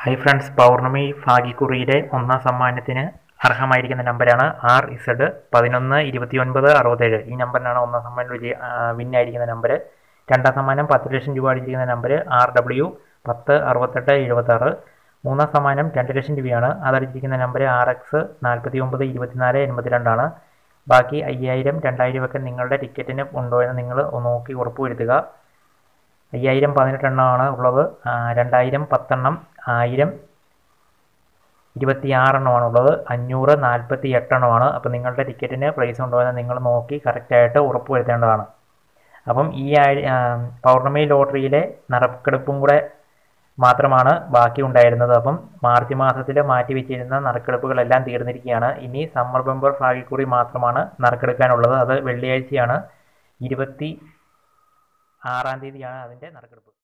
hi friends പൗർണമി ഭാഗ്യക്കുറിയിലെ ഒന്നാം സമ്മാനത്തിന് അർഹമായിരിക്കുന്ന നമ്പറാണ് R Z പതിനൊന്ന് ഇരുപത്തി ഒൻപത് അറുപത്തേഴ് ഈ നമ്പറിനാണ് ഒന്നാം സമ്മാനം വിജയ വിന്നായിരിക്കുന്ന നമ്പർ രണ്ടാം സമ്മാനം പത്ത് ലക്ഷം രൂപ അടിച്ചിരിക്കുന്ന നമ്പർ ആർ ഡബ്ല്യു പത്ത് അറുപത്തെട്ട് എഴുപത്താറ് മൂന്നാം സമ്മാനം രണ്ട് ലക്ഷം രൂപയാണ് അതടിച്ചിരിക്കുന്ന നമ്പർ ആർ എക്സ് നാൽപ്പത്തി ഒമ്പത് ഇരുപത്തിനാല് എൺപത്തിരണ്ടാണ് ബാക്കി അയ്യായിരം രണ്ടായിരം ഒക്കെ നിങ്ങളുടെ ടിക്കറ്റിന് ഉണ്ടോ എന്ന് നിങ്ങൾ നോക്കി ഉറപ്പുവരുത്തുക അയ്യായിരം പതിനെട്ടെണ്ണമാണ് ഉള്ളത് ആ, രണ്ടായിരം പത്തെണ്ണം ആയിരം ഇരുപത്തിയാറെണ്ണമാണ് ഉള്ളത് അഞ്ഞൂറ് നാൽപ്പത്തി എട്ടെണ്ണമാണ് അപ്പോൾ നിങ്ങളുടെ ടിക്കറ്റിന് പ്രൈസ് ഉണ്ടോ എന്ന് നിങ്ങൾ നോക്കി കറക്റ്റായിട്ട് ഉറപ്പ് വരുത്തേണ്ടതാണ് അപ്പം ഈ ആഴ് ആ, പൗർണമി ലോട്ടറിയിലെ നറുക്കെടുപ്പും കൂടെ മാത്രമാണ് ബാക്കി ഉണ്ടായിരുന്നത് അപ്പം മാർച്ച് മാസത്തിൽ മാറ്റി വെച്ചിരുന്ന നറുക്കെടുപ്പുകളെല്ലാം തീർന്നിരിക്കുകയാണ് ഇനി സമ്മർ ബമ്പർ ഭാഗ്യക്കുറി മാത്രമാണ് നറുക്കെടുക്കാനുള്ളത് അത് വെള്ളിയാഴ്ചയാണ് ഇരുപത്തി ആറാം തീയതിയാണ് അതിൻ്റെ നറുക്കെടുപ്പ്